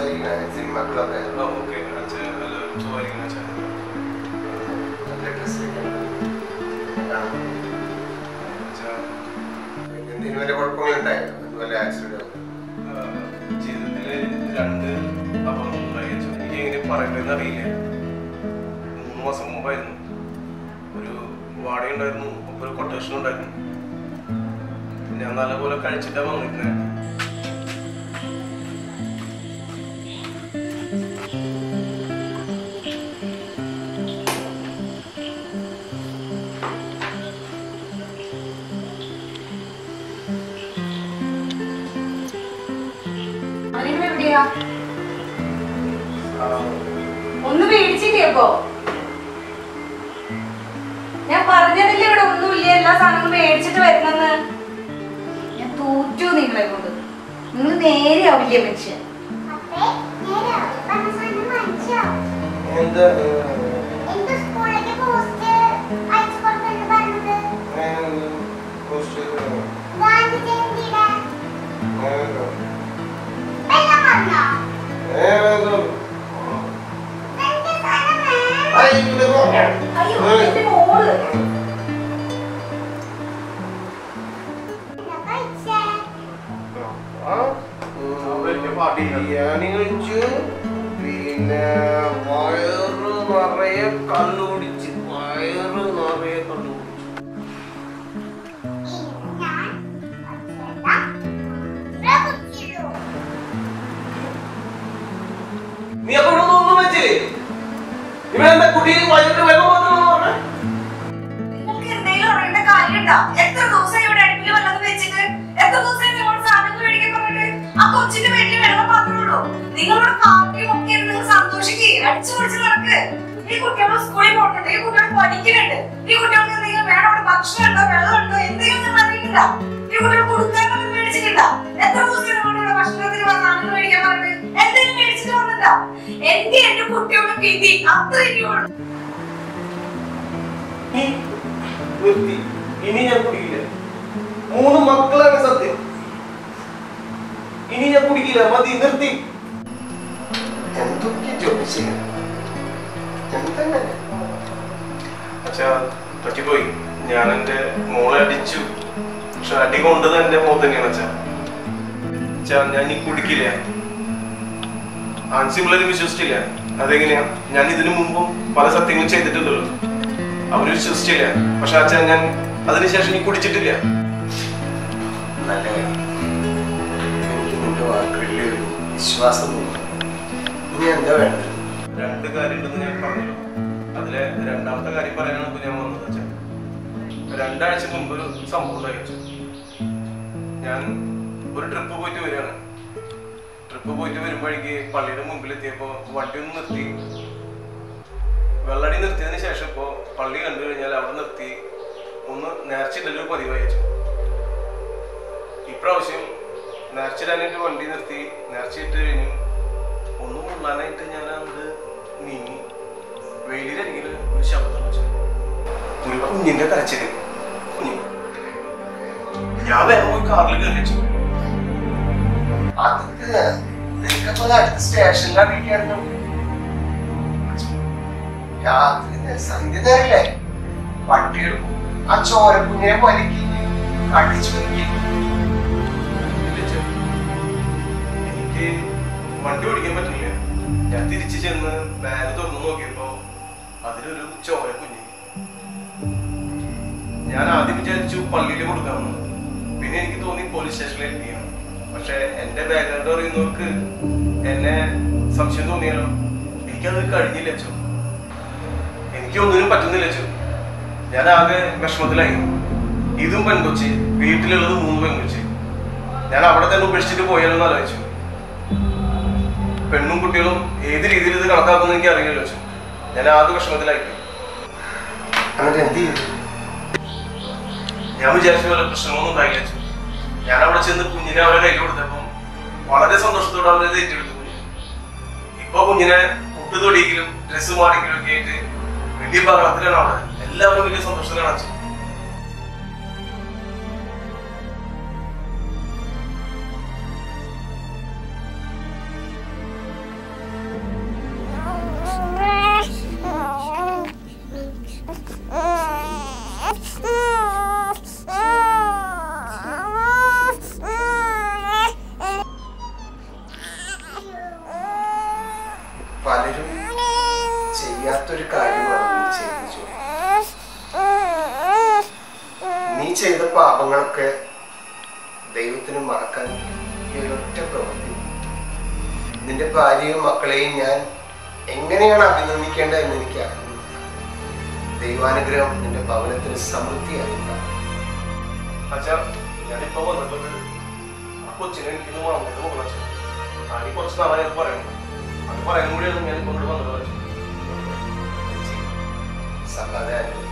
സുഖമായിരിക്കണേ സിനിമകളൊക്കെ ആ ഓക്കെ അച്ഛൻ എല്ലാവരും സുഖമായിരിക്കണം അച്ഛൻ നല്ല ഡ്രസ് അച്ഛൻ എന്തെങ്കിലും വല്ല കുഴപ്പങ്ങളുണ്ടായോ അതുപോലെ ആക്സിഡന്റ് ജീവിതത്തിൽ രണ്ട് അപകടങ്ങളുണ്ടായി അച്ഛൻ എനിക്ക് എങ്ങനെ പറയണ്ടെന്ന് അറിയില്ല മൂന്ന് മാസം മുമ്പായിരുന്നു ഒരു വാടകയുണ്ടായിരുന്നു ഒപ്പം ഒരു കൊട്ടേഷൻ ഉണ്ടായിരുന്നു ഞാൻ നല്ലപോലെ കഴിച്ചിട്ടാണ് വന്നിരുന്നത് അവനിപ്പോ എവിടെയാ ഒന്ന് മേടിച്ചില്ലേ അപ്പോ ഞാൻ പറഞ്ഞതില്ലേ ഇവിടെ ഒന്നുമില്ല എല്ലാ സാധനങ്ങളും മേടിച്ചിട്ട് വരുന്നെന്ന് ഞാൻ തൂറ്റു നിങ്ങളെ കൊണ്ട് നിങ്ങൾ നേരെ ആവില്ലേ മനുഷ്യൻ അപ്പേ നേരെ പറഞ്ഞ സാധനം വാങ്ങിച്ചോ എന്താ എന്ത് സ്കൂളിലേക്ക് പോസ്റ്റ് അയച്ചു കൊടുത്തെന്ന് പറഞ്ഞത് ഗാന്ധി ജയന്തിയുടെ വെള്ളം വന്നോ രണ്ട് സാധനം വേണം അയ്യോ എന്റെ മോള് എന്താ കഴിച്ചേ വലിയ പാർട്ടി ബിരിയാണി കഴിച്ചു പിന്നെ വയറ് നിറയെ കള്ളു കുടിച്ച് വയറ് നിറയെ കള്ളു കുടിച്ചു ഇനി ഞാൻ അച്ഛനാ പ്രഭുച്ചിരു നീ അപ്പൊ ഇവിടെ ഒന്നും വെച്ചില്ലേ ഇവിടെ എന്താ കുട്ടി വയറിട്ട് വെള്ളം വന്നു പറഞ്ഞേ നിങ്ങൾക്ക് എന്തെങ്കിലും അറിയേണ്ട കാര്യമുണ്ടോ എത്ര ദിവസം ഇവിടെ അടുപ്പിൽ വല്ലതും വെച്ചിട്ട് എത്ര ദിവസം നിങ്ങൾ സാധനങ്ങൾ മേടിക്കാൻ പറഞ്ഞിട്ട് ആ കൊച്ചിന്റെ വീട്ടിൽ വെള്ളം മാത്രമേ ഉള്ളൂ നിങ്ങളോട് കാപ്പിയും ഒക്കെ ഇരുന്ന് നിങ്ങൾ സന്തോഷിക്ക് അടിച്ചു പൊളിച്ച് നടക്ക് ഈ കുട്ടികൾ സ്കൂളിൽ പോകുന്നുണ്ട് ഈ കുട്ടികൾ പഠിക്കുന്നുണ്ട് ഈ കുട്ടികൾക്ക് എന്തെങ്കിലും വേണം അവിടെ ഭക്ഷണം ഉണ്ടോ വെള്ളം ഉണ്ടോ എന്തെങ്കിലും നിങ്ങൾ അറിയില്ല ഈ കുട്ടികൾ കൊടുക്കാനൊന്നും മേടിച്ചിട്ടില്ല എത്ര ദിവസം നിങ്ങളോട് ഇവിടെ ഭക്ഷണത്തിന് വന്ന് സാധനങ്ങൾ മേടിക്കാൻ പറഞ്ഞിട്ട് എന്തെങ്കിലും മേടിച്ചിട്ട് വന്നില്ല എന്റെ എന്റെ കുട്ടികളുടെ വിധി അത്ര എനിക്കുള്ളൂ നീ നിർത്തി ഇനി ഞാൻ കുടിക്കില്ല മൂന്ന് മക്കളാണ് സത്യം ഇനി ഞാൻ കുടിക്കില്ല മതി നിർത്തി എന്തൊക്കെ ചോദിച്ചില്ല എന്താണ് അച്ഛാ പറ്റിപ്പോയി ഞാൻ എൻ്റെ മോളെ അടിച്ചു പക്ഷെ അടി കൊണ്ടത് എൻ്റെ മോൾ തന്നെയാണ് അച്ഛാ അച്ഛാ ഞാൻ ഈ കുടിക്കില്ല ആൻസി പിള്ളേരും വിശ്വസിച്ചില്ല അതെങ്ങനെയാ ഞാൻ ഇതിനു മുമ്പും പല സത്യങ്ങളും ചെയ്തിട്ടുണ്ടല്ലോ അവര് വിശ്വസിച്ചില്ല പക്ഷെ അച്ഛാ ഞാൻ അതിനുശേഷം ഇനി കുടിച്ചിട്ടില്ല നല്ല കാര്യം. എനിക്ക് നിന്റെ വാക്കുകളിൽ ഒരു വിശ്വാസം തോന്നുന്നു ഇനി എന്താ വേണ്ടത് രണ്ട് കാര്യമുണ്ടെന്ന് ഞാൻ പറഞ്ഞല്ലോ അതിലെ രണ്ടാമത്തെ കാര്യം പറയാനാണ് ഇപ്പൊ ഞാൻ വന്നത് അച്ഛാ രണ്ടാഴ്ച മുമ്പ് ഒരു സംഭവം ഉണ്ടായി അച്ഛാ ഞാൻ ഒരു ട്രിപ്പ് പോയിട്ട് വരികയാണ് ട്രിപ്പ് പോയിട്ട് വരുമ്പോഴേക്ക് പള്ളിയുടെ മുമ്പിൽ എത്തിയപ്പോ വണ്ടി ഒന്ന് നിർത്തി വെള്ളടി നിർത്തിയതിന് ശേഷം ഇപ്പോ പള്ളി കണ്ടു കഴിഞ്ഞാൽ അവിടെ നിർത്തി ഒന്ന് നേർച്ചിട്ടൊരു പതിവായി അച്ഛാ ഇപ്രാവശ്യം നേർച്ചിടാനായിട്ട് വണ്ടി നിർത്തി നേർച്ചയിട്ട് കഴിഞ്ഞു ഒന്നും മുള്ളാനായിട്ട് ഞാൻ അങ്ങോട്ട് നീങ്ങി വെയിലിരണെങ്കിൽ ഒരു ശബ്ദം വെച്ചു ഒരു കുഞ്ഞിന്റെ കരച്ചില് കുഞ്ഞ് ഞാൻ വേഗം പോയി കാറിൽ കയറി വെച്ചു അതൊക്കെ നിനക്കപ്പോ അടുത്ത സ്റ്റേഷനിൽ അറിയിക്കായിരുന്നു രാത്രി നേ- സന്ധ്യ നേരല്ലേ പട്ടികൾ ആ ചോരക്കുഞ്ഞിനെ വലിക്കി കടിച്ചു വലിക്കും വിളിച്ചു. എനിക്ക് വണ്ടി ഓടിക്കാൻ പറ്റില്ല ഞാൻ തിരിച്ചു ചെന്ന് ബാഗ് തുറന്നു നോക്കിയപ്പോ അതിലൊരു ചോര കുഞ്ഞ് ഞാൻ ആദ്യം വിചാരിച്ചു പള്ളിയിൽ കൊടുക്കാമെന്ന് പിന്നെ എനിക്ക് തോന്നി പോലീസ് സ്റ്റേഷനിൽ എത്തിയാണ് പക്ഷെ എന്റെ ബാക്ക്ഗ്രൗണ്ട് അറിയുന്നവർക്ക് എന്നെ സംശയം തോന്നിയാലോ എനിക്കത് കഴിഞ്ഞില്ല അച്ചു എനിക്ക് ഒന്നിനും പറ്റുന്നില്ല അച്ചു ഞാൻ ആകെ വിഷമത്തിലായി ഇതും പെൺകൊച്ചി വീട്ടിലുള്ളത് മൂന്ന് പെൺകൊച്ചി ഞാൻ അവിടെ തന്നെ ഉപേക്ഷിച്ചിട്ട് പോയാലോ എന്ന് ആലോചിച്ചു പെണ്ണും കുട്ടികളും ഏത് രീതിയിൽ ഇത് കണക്കാക്കുമെന്ന് എനിക്ക് അറിയില്ല വെച്ചു ഞാൻ ആകെ വിഷമത്തിലായിപ്പോയി എന്നിട്ട് എന്ത് ചെയ്തു ഞാൻ വിചാരിച്ച പോലെ പ്രശ്നമൊന്നും ഉണ്ടായില്ല വെച്ചു ഞാൻ അവിടെ ചെന്ന് കുഞ്ഞിനെ അവരെ കയ്യിൽ കൊടുത്തപ്പോൾ വളരെ സന്തോഷത്തോടെ അവരെ ഏറ്റെടുത്തു കുഞ്ഞ്. ഇപ്പൊ കുഞ്ഞിനെ മുട്ട് തൊടിയിക്കലും ഡ്രസ്സ് മാടിക്കലും ഒക്കെ ആയിട്ട് വലിയ ബഹളത്തിലാണ് അവിടെ എല്ലാവരും വലിയ സന്തോഷത്തിലാണ് അച്ഛൻ ഇതൊക്കെ ദൈവത്തിന് മറക്കാൻ ഈ ഒരൊറ്റ പ്രവൃത്തി നിന്റെ ഭാര്യയും മക്കളെയും ഞാൻ എങ്ങനെയാണ് അഭിനന്ദിക്കേണ്ടത് എന്ന് എനിക്ക് അറിഞ്ഞു ദൈവാനുഗ്രഹം നിന്റെ ഭവനത്തിന് സമൃദ്ധിയായിട്ടുണ്ടാകും അച്ഛാ ഞാനിപ്പോ വന്നിട്ടത് ആ കൊച്ചിനെ എനിക്കൊന്ന് വളർന്നിട്ട് നോക്കണം അച്ഛൻ ആദ്യം കുറച്ച് നാളായി അത് പറയുന്നു അത് പറയാൻ കൂടിയാണ് ഞാൻ കൊണ്ട് വന്നത് അച്ഛൻ സമാധാനം